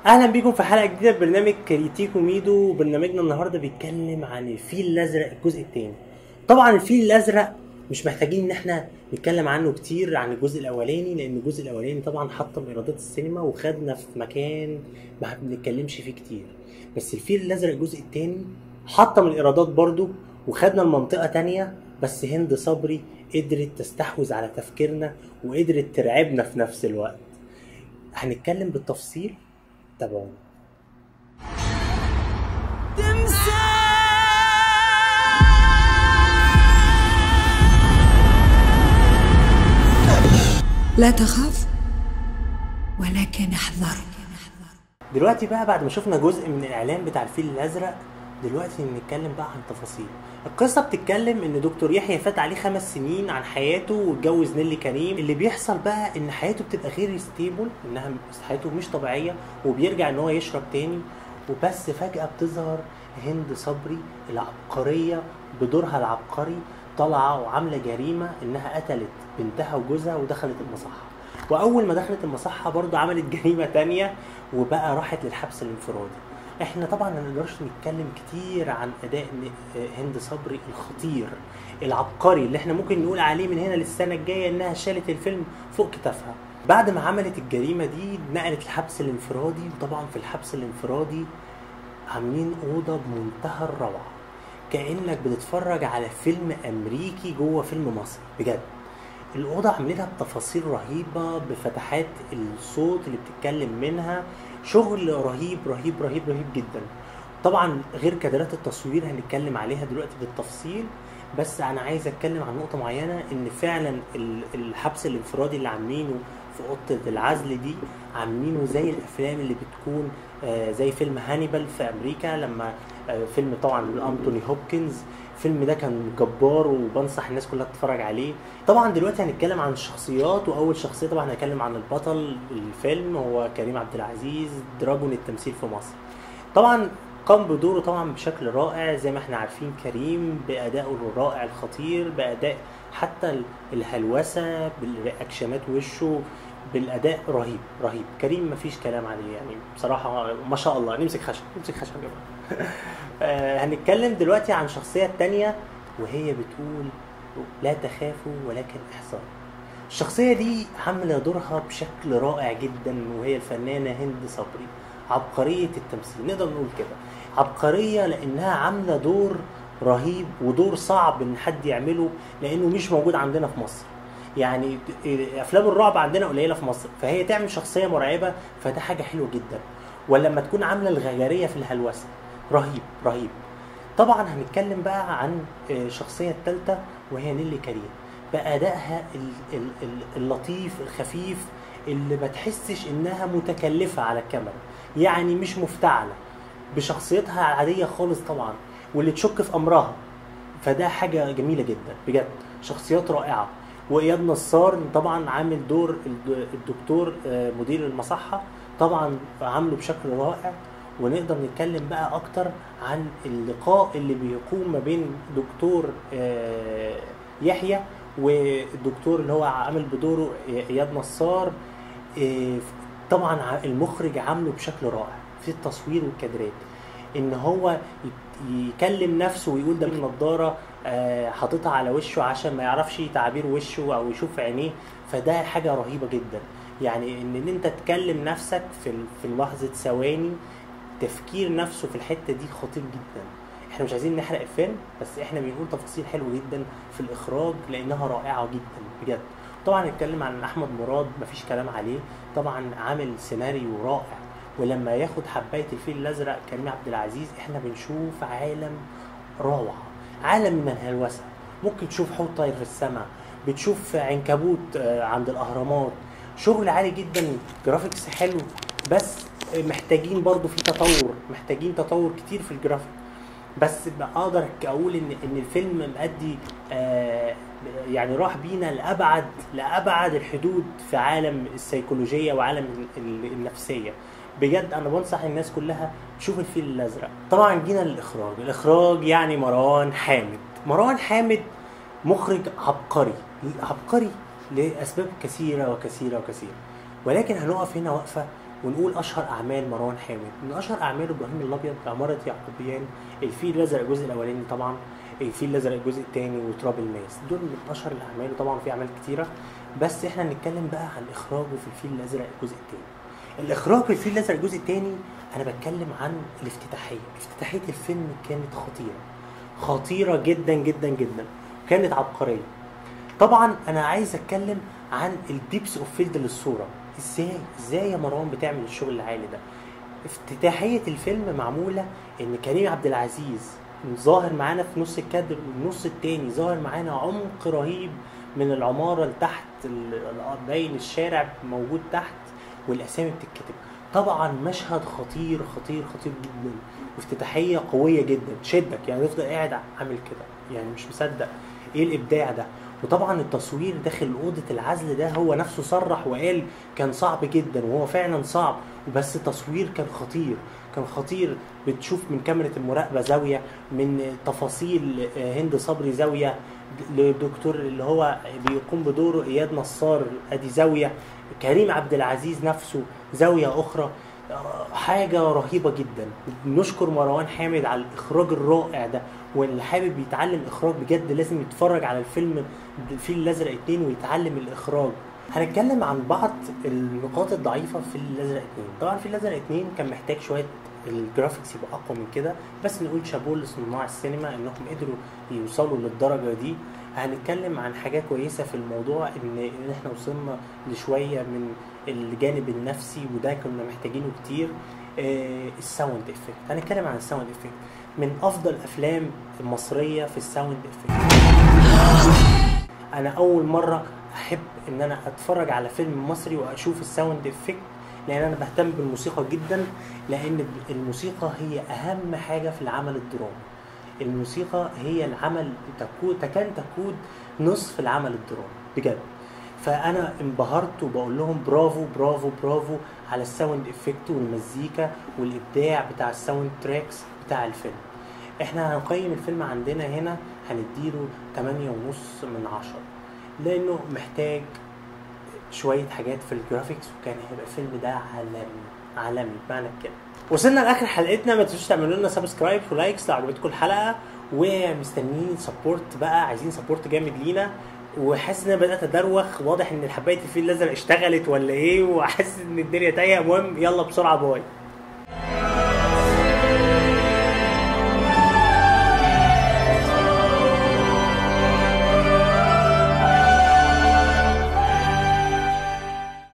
اهلا بيكم في حلقه جديده من برنامج كريتيكو ميدو برنامجنا النهارده بيتكلم عن الفيل الازرق الجزء الثاني طبعا الفيل الازرق مش محتاجين ان احنا نتكلم عنه كتير عن الجزء الاولاني لان الجزء الاولاني طبعا حطم ايرادات السينما وخدنا في مكان ما بنتكلمش فيه كتير بس الفيل الازرق الجزء الثاني حطم الايرادات برضو وخدنا لمنطقه تانية بس هند صبري قدرت تستحوذ على تفكيرنا وقدرت ترعبنا في نفس الوقت هنتكلم بالتفصيل تابعونا لا تخاف ولكن احذر دلوقتي بقى بعد ما شفنا جزء من الاعلان بتاع الفيل الازرق دلوقتي نتكلم بقى عن تفاصيل القصة بتتكلم ان دكتور يحيى فات عليه خمس سنين عن حياته واتجوز نيلي كريم اللي بيحصل بقى ان حياته بتبقى غير ستيبل انها حياته مش طبيعية وبيرجع ان هو يشرب تاني وبس فجأة بتظهر هند صبري العبقرية بدورها العبقري طالعة وعاملة جريمة انها قتلت بنتها وجوزها ودخلت المصحة واول ما دخلت المصحة برضو عملت جريمة تانية وبقى راحت للحبس الانفرادي احنا طبعا ما نقدرش نتكلم كتير عن اداء هند صبري الخطير العبقري اللي احنا ممكن نقول عليه من هنا للسنه الجايه انها شالت الفيلم فوق كتافها بعد ما عملت الجريمه دي نقلت الحبس الانفرادي وطبعا في الحبس الانفرادي عاملين اوضه بمنتهى الروعه كانك بتتفرج على فيلم امريكي جوه فيلم مصري بجد الاوضه عاملينها بتفاصيل رهيبه بفتحات الصوت اللي بتتكلم منها شغل رهيب رهيب رهيب رهيب جدا طبعا غير كادرات التصوير هنتكلم عليها دلوقتي بالتفصيل بس انا عايز اتكلم عن نقطه معينه ان فعلا الحبس الانفرادي اللي عاملينه في اوضه العزل دي عاملينه زي الافلام اللي بتكون زي فيلم هانيبال في امريكا لما فيلم طبعا لانتوني هوبكنز الفيلم ده كان جبار وبنصح الناس كلها تتفرج عليه طبعا دلوقتي هنتكلم عن الشخصيات واول شخصيه طبعا هنتكلم عن البطل الفيلم هو كريم عبد العزيز دراجون التمثيل في مصر طبعا قام بدوره طبعا بشكل رائع زي ما احنا عارفين كريم بادائه الرائع الخطير باداء حتى الهلوسه بالرياكشنات وشه بالاداء رهيب رهيب كريم مفيش كلام عليه يعني بصراحه ما شاء الله نمسك خشب نمسك خشب يا جماعه هنتكلم دلوقتي عن الشخصيه الثانيه وهي بتقول لا تخافوا ولكن احذروا الشخصيه دي عامله دورها بشكل رائع جدا وهي الفنانه هند صبري عبقريه التمثيل نقدر نقول كده عبقريه لانها عامله دور رهيب ودور صعب ان حد يعمله لانه مش موجود عندنا في مصر يعني افلام الرعب عندنا قليله في مصر فهي تعمل شخصيه مرعبه فده حاجه حلوه جدا ولما تكون عامله الغجريه في الهلوسه رهيب رهيب طبعا هنتكلم بقى عن الشخصيه الثالثه وهي نيلي كريم بادائها اللطيف الخفيف اللي ما تحسش انها متكلفه على الكاميرا يعني مش مفتعله بشخصيتها عاديه خالص طبعا واللي تشك في امرها فده حاجه جميله جدا بجد شخصيات رائعه واياد نصار طبعا عامل دور الدكتور مدير المصحه طبعا عامله بشكل رائع ونقدر نتكلم بقى اكتر عن اللقاء اللي بيقوم ما بين دكتور يحيى والدكتور اللي هو عامل بدوره اياد نصار طبعا المخرج عامله بشكل رائع في التصوير والكادرات ان هو يكلم نفسه ويقول ده النضاره حاططها على وشه عشان ما يعرفش تعابير وشه او يشوف عينيه فده حاجه رهيبه جدا يعني ان انت تكلم نفسك في في لحظه ثواني تفكير نفسه في الحته دي خطير جدا احنا مش عايزين نحرق الفيلم بس احنا بنقول تفاصيل حلوه جدا في الاخراج لانها رائعه جدا بجد طبعا نتكلم عن احمد مراد مفيش كلام عليه طبعا عامل سيناريو رائع ولما ياخد حبايه الفيل الازرق كريم عبد العزيز احنا بنشوف عالم روعه عالم من الهلوسه ممكن تشوف حوت طاير في السماء بتشوف عنكبوت عند الاهرامات شغل عالي جدا جرافيكس حلو بس محتاجين برضو في تطور محتاجين تطور كتير في الجرافيك بس اقدر اقول ان ان الفيلم مأدي آه يعني راح بينا لابعد لابعد الحدود في عالم السيكولوجيه وعالم النفسيه بجد انا بنصح الناس كلها تشوف الفيل الازرق طبعا جينا للاخراج الاخراج يعني مروان حامد مروان حامد مخرج عبقري عبقري لاسباب كثيره وكثيره وكثيره ولكن هنقف هنا وقفه ونقول اشهر اعمال مروان حامد من اشهر اعمال ابراهيم الابيض عماره يعقوبيان الفيل الازرق الجزء الاولاني طبعا الفيل الازرق الجزء الثاني وتراب الماس دول من اشهر الاعمال وطبعا في اعمال كتيره بس احنا هنتكلم بقى عن اخراجه في الفيل الازرق الجزء الثاني الاخراج في الفيل الازرق الجزء الثاني انا بتكلم عن الافتتاحيه افتتاحيه الفيلم كانت خطيره خطيره جدا جدا جدا كانت عبقريه طبعا انا عايز اتكلم عن الديبس اوف فيلد للصوره ازاي ازاي يا مروان بتعمل الشغل العالي ده افتتاحيه الفيلم معموله ان كريم عبد العزيز ظاهر معانا في نص الكادر والنص التاني ظاهر معانا عمق رهيب من العماره لتحت ال- باين الشارع موجود تحت والاسامي بتتكتب طبعا مشهد خطير خطير خطير جدا وافتتاحيه قويه جدا تشدك يعني تفضل قاعد عامل كده يعني مش مصدق ايه الابداع ده وطبعا التصوير داخل اوضه العزل ده هو نفسه صرح وقال كان صعب جدا وهو فعلا صعب بس التصوير كان خطير كان خطير بتشوف من كاميرا المراقبه زاويه من تفاصيل آه، هند صبري زاويه للدكتور اللي هو بيقوم بدوره اياد نصار ادي زاويه كريم عبد العزيز نفسه زاويه اخرى آه، حاجة رهيبة جدا نشكر مروان حامد على الإخراج الرائع ده واللي حابب يتعلم إخراج بجد لازم يتفرج على الفيلم الفيل الأزرق اتنين ويتعلم الإخراج هنتكلم عن بعض النقاط الضعيفة في الفيل الأزرق اتنين طبعا الفيل الأزرق اتنين كان محتاج شوية الجرافيكس يبقى أقوى من كده بس نقول شابوه لصناع السينما إنهم قدروا يوصلوا للدرجة دي هنتكلم عن حاجة كويسة في الموضوع إن إن إحنا وصلنا لشوية من الجانب النفسي وده كنا محتاجينه كتير آه، الساوند افكت هنتكلم عن الساوند افكت من افضل افلام المصريه في الساوند افكت انا اول مره احب ان انا اتفرج على فيلم مصري واشوف الساوند افكت لان انا بهتم بالموسيقى جدا لان الموسيقى هي اهم حاجه في العمل الدرامي الموسيقى هي العمل تكود تكاد تكود نصف العمل الدرامي بجد فانا انبهرت وبقول لهم برافو برافو برافو على الساوند افكت والمزيكا والابداع بتاع الساوند تراكس بتاع الفيلم احنا هنقيم الفيلم عندنا هنا هنديله 8 ونص من عشرة لانه محتاج شوية حاجات في الجرافيكس وكان هيبقى الفيلم ده عالمي عالمي بمعنى كده وصلنا لاخر حلقتنا ما تنسوش تعملوا لنا سبسكرايب ولايكس لو عجبتكم الحلقه ومستنيين سبورت بقى عايزين سبورت جامد لينا وحاسس ان انا بدات ادروخ واضح ان حبايه الفيل الازرق اشتغلت ولا ايه وحاسس ان الدنيا تايهه المهم يلا بسرعه باي